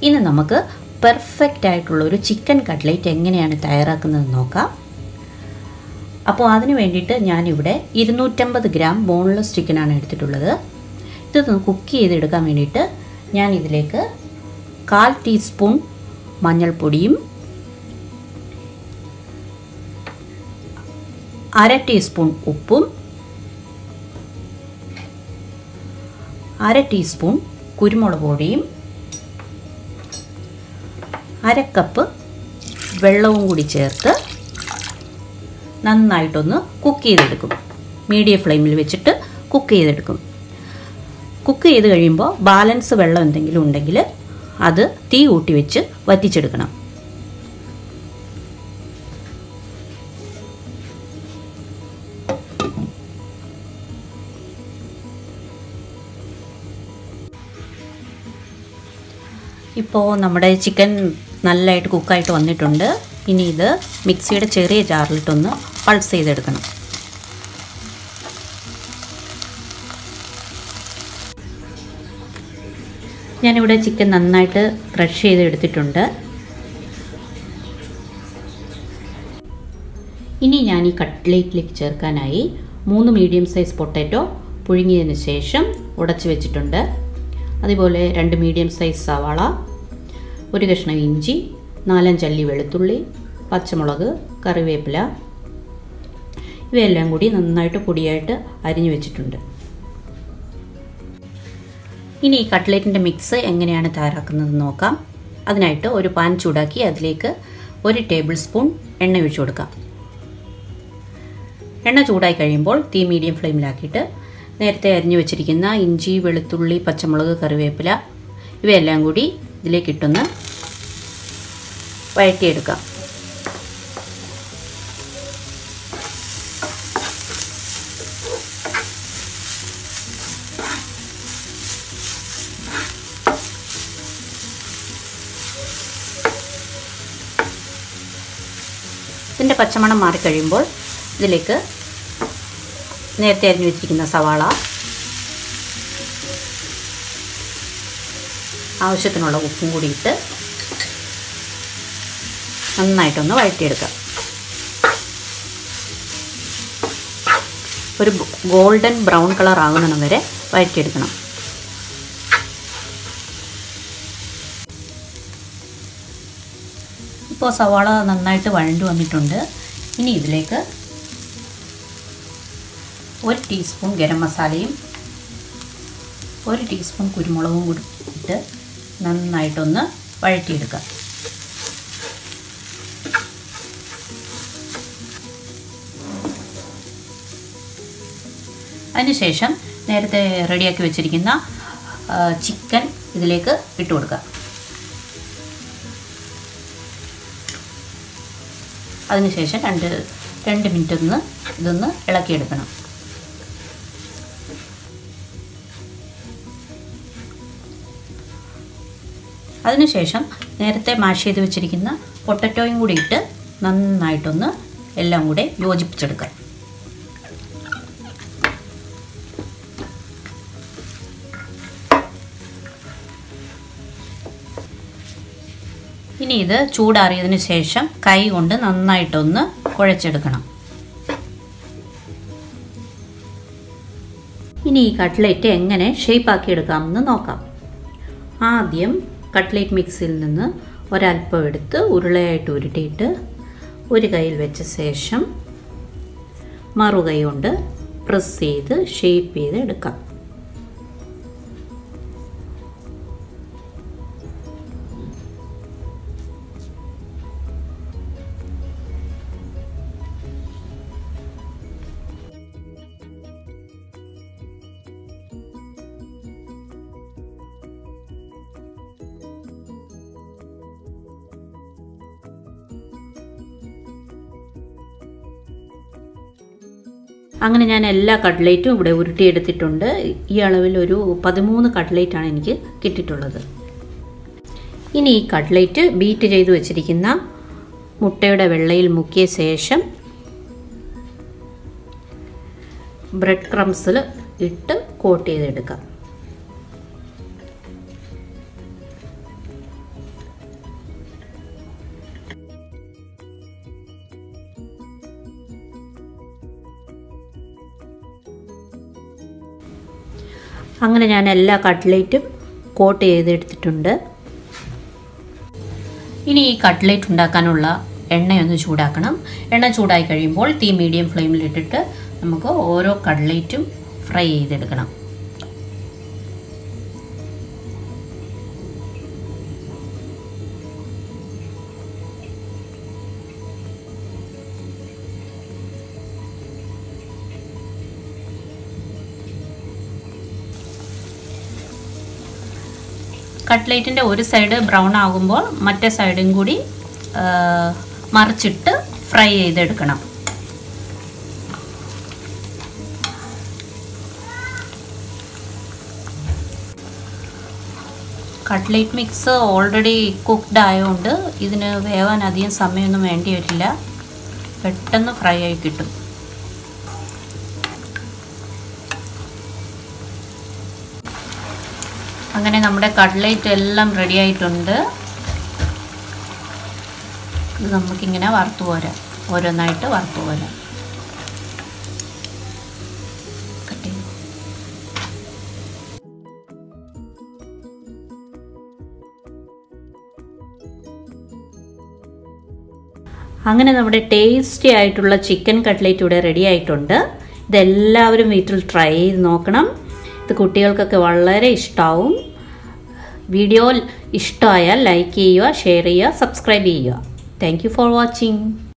ഇനി നമുക്ക് പെർഫെക്റ്റ് ആയിട്ടുള്ള ഒരു ചിക്കൻ കട്ട്ലേറ്റ് എങ്ങനെയാണ് തയ്യാറാക്കുന്നത് നോക്കാം അപ്പോൾ അതിന് വേണ്ടിയിട്ട് ഞാനിവിടെ ഇരുന്നൂറ്റമ്പത് ഗ്രാം ബോൺലെസ് ചിക്കനാണ് എടുത്തിട്ടുള്ളത് ഇതൊന്ന് കുക്ക് ചെയ്തെടുക്കാൻ വേണ്ടിയിട്ട് ഞാൻ ഇതിലേക്ക് കാൽ ടീസ്പൂൺ മഞ്ഞൾപ്പൊടിയും അര ടീസ്പൂൺ ഉപ്പും അര ടീസ്പൂൺ കുരുമുളക് പൊടിയും അര കപ്പ് വെള്ളവും കൂടി ചേർത്ത് നന്നായിട്ടൊന്ന് കുക്ക് ചെയ്തെടുക്കും മീഡിയം ഫ്ലെയിമിൽ വെച്ചിട്ട് കുക്ക് ചെയ്തെടുക്കും കുക്ക് ചെയ്ത് കഴിയുമ്പോൾ ബാലൻസ് വെള്ളം എന്തെങ്കിലും ഉണ്ടെങ്കിൽ അത് തീ കൂട്ടി വെച്ച് വറ്റിച്ചെടുക്കണം ഇപ്പോൾ നമ്മുടെ ചിക്കൻ നല്ലതായിട്ട് കുക്കായിട്ട് വന്നിട്ടുണ്ട് ഇനി ഇത് മിക്സിയുടെ ചെറിയ ജാറിലിട്ടൊന്ന് പൾസ് ചെയ്തെടുക്കണം ഞാനിവിടെ ചിക്കൻ നന്നായിട്ട് ക്രഷ് ചെയ്തെടുത്തിട്ടുണ്ട് ഇനി ഞാൻ ഈ കട്ട്ലേറ്റിലേക്ക് ചേർക്കാനായി മൂന്ന് മീഡിയം സൈസ് പൊട്ടാറ്റോ പുഴുങ്ങിയതിന് ശേഷം ഉടച്ചു വെച്ചിട്ടുണ്ട് അതുപോലെ രണ്ട് മീഡിയം സൈസ് സവാള ഒരു കഷ്ണം ഇഞ്ചി നാലഞ്ചല്ലി വെളുത്തുള്ളി പച്ചമുളക് കറിവേപ്പില ഇവയെല്ലാം കൂടി നന്നായിട്ട് പൊടിയായിട്ട് അരിഞ്ഞു വെച്ചിട്ടുണ്ട് ഇനി ഈ കട്ട്ലേറ്റിൻ്റെ മിക്സ് എങ്ങനെയാണ് തയ്യാറാക്കുന്നത് നോക്കാം അതിനായിട്ട് ഒരു പാൻ ചൂടാക്കി അതിലേക്ക് ഒരു ടേബിൾ സ്പൂൺ എണ്ണ ഒഴിച്ചു കൊടുക്കാം എണ്ണ ചൂടായി കഴിയുമ്പോൾ തീ മീഡിയം ഫ്ലെയിമിലാക്കിയിട്ട് നേരത്തെ അരിഞ്ഞു വെച്ചിരിക്കുന്ന ഇഞ്ചി വെളുത്തുള്ളി പച്ചമുളക് കറിവേപ്പില ഇവയെല്ലാം കൂടി ഇതിലേക്ക് ഇട്ടൊന്ന് വഴറ്റിയെടുക്കാം ഇതിൻ്റെ പച്ചമണം മാറിക്കഴിയുമ്പോൾ ഇതിലേക്ക് നേരത്തെ അരിഞ്ഞു വെച്ചിരിക്കുന്ന സവാള ആവശ്യത്തിനുള്ള ഉപ്പും കൂടി ഇട്ട് നന്നായിട്ടൊന്ന് വഴറ്റിയെടുക്കാം ഒരു ഗോൾഡൻ ബ്രൗൺ കളർ ആകുന്നിടം വരെ വഴറ്റിയെടുക്കണം ഇപ്പോൾ സവാള നന്നായിട്ട് വഴണ്ടു വന്നിട്ടുണ്ട് ഇനി ഇതിലേക്ക് ഒരു ടീസ്പൂൺ ഗരം മസാലയും ഒരു ടീസ്പൂൺ കുരുമുളകും കൂടി ഇട്ട് നന്നായിട്ടൊന്ന് വഴറ്റിയെടുക്കുക അതിനുശേഷം നേരത്തെ റെഡിയാക്കി വെച്ചിരിക്കുന്ന ചിക്കൻ ഇതിലേക്ക് ഇട്ട് കൊടുക്കുക അതിനുശേഷം രണ്ട് രണ്ട് മിനിറ്റ് ഒന്ന് ഇതൊന്ന് ഇളക്കിയെടുക്കണം അതിനുശേഷം നേരത്തെ മാഷ് ചെയ്ത് വെച്ചിരിക്കുന്ന പൊട്ടറ്റോയും കൂടി ഇട്ട് നന്നായിട്ടൊന്ന് എല്ലാം കൂടെ യോജിപ്പിച്ചെടുക്കാം ഇനി ഇത് ചൂടാറിയതിന് ശേഷം കൈ കൊണ്ട് നന്നായിട്ടൊന്ന് കുഴച്ചെടുക്കണം ഇനി ഈ കട്ട്ലേറ്റ് എങ്ങനെ ഷേപ്പാക്കി എടുക്കാമെന്ന് നോക്കാം ആദ്യം കട്ട്ലേറ്റ് മിക്സിൽ നിന്ന് ഒരല്പം എടുത്ത് ഉരുളയായിട്ട് ഉരുട്ടിയിട്ട് ഒരു കയ്യിൽ വെച്ച ശേഷം മറുകൈ കൊണ്ട് പ്രസ് ചെയ്ത് ഷേപ്പ് ചെയ്ത് എടുക്കാം അങ്ങനെ ഞാൻ എല്ലാ കട്ട്ലേറ്റും ഇവിടെ ഉരുട്ടിയെടുത്തിട്ടുണ്ട് ഈ അളവിൽ ഒരു പതിമൂന്ന് കട്ട്ലേറ്റാണ് എനിക്ക് കിട്ടിയിട്ടുള്ളത് ഇനി ഈ കട്ട്ലേറ്റ് ബീറ്റ് ചെയ്ത് വെച്ചിരിക്കുന്ന മുട്ടയുടെ വെള്ളയിൽ മുക്കിയ ശേഷം ബ്രെഡ് ക്രംസിൽ ഇട്ട് കോട്ട് ചെയ്തെടുക്കാം അങ്ങനെ ഞാൻ എല്ലാ കട്ട്ലേറ്റും കോട്ട് ചെയ്തെടുത്തിട്ടുണ്ട് ഇനി ഈ കട്ട്ലേറ്റ് ഉണ്ടാക്കാനുള്ള എണ്ണയൊന്ന് ചൂടാക്കണം എണ്ണ ചൂടായി കഴിയുമ്പോൾ തീ മീഡിയം ഫ്ലെയിമിലിട്ടിട്ട് നമുക്ക് ഓരോ കട്ട്ലേറ്റും ഫ്രൈ ചെയ്തെടുക്കണം കട്ട്ലേറ്റിൻ്റെ ഒരു സൈഡ് ബ്രൗൺ ആകുമ്പോൾ മറ്റേ സൈഡും കൂടി മറിച്ചിട്ട് ഫ്രൈ ചെയ്തെടുക്കണം കട്ട്ലേറ്റ് മിക്സ് ഓൾറെഡി കുക്ക്ഡ് ആയതുകൊണ്ട് ഇതിന് വേവാൻ അധികം സമയമൊന്നും വേണ്ടി വരില്ല പെട്ടെന്ന് ഫ്രൈ ആയി കിട്ടും അങ്ങനെ നമ്മുടെ കട്ട്ലേറ്റ് എല്ലാം റെഡി ആയിട്ടുണ്ട് ഇത് നമുക്കിങ്ങനെ വറുത്തു പോരാം ഓരോന്നായിട്ട് വറുത്തു പോരാം അങ്ങനെ നമ്മുടെ ടേസ്റ്റി ആയിട്ടുള്ള ചിക്കൻ കട്ട്ലേറ്റ് ഇവിടെ റെഡി ആയിട്ടുണ്ട് ഇതെല്ലാവരും വീട്ടിൽ ട്രൈ ചെയ്ത് നോക്കണം ഇത് കുട്ടികൾക്കൊക്കെ വളരെ ഇഷ്ടമാവും വീഡിയോ ഇഷ്ടമായാൽ ലൈക്ക് ചെയ്യുക ഷെയർ ചെയ്യുക സബ്സ്ക്രൈബ് ചെയ്യുക താങ്ക് ഫോർ വാച്ചിങ്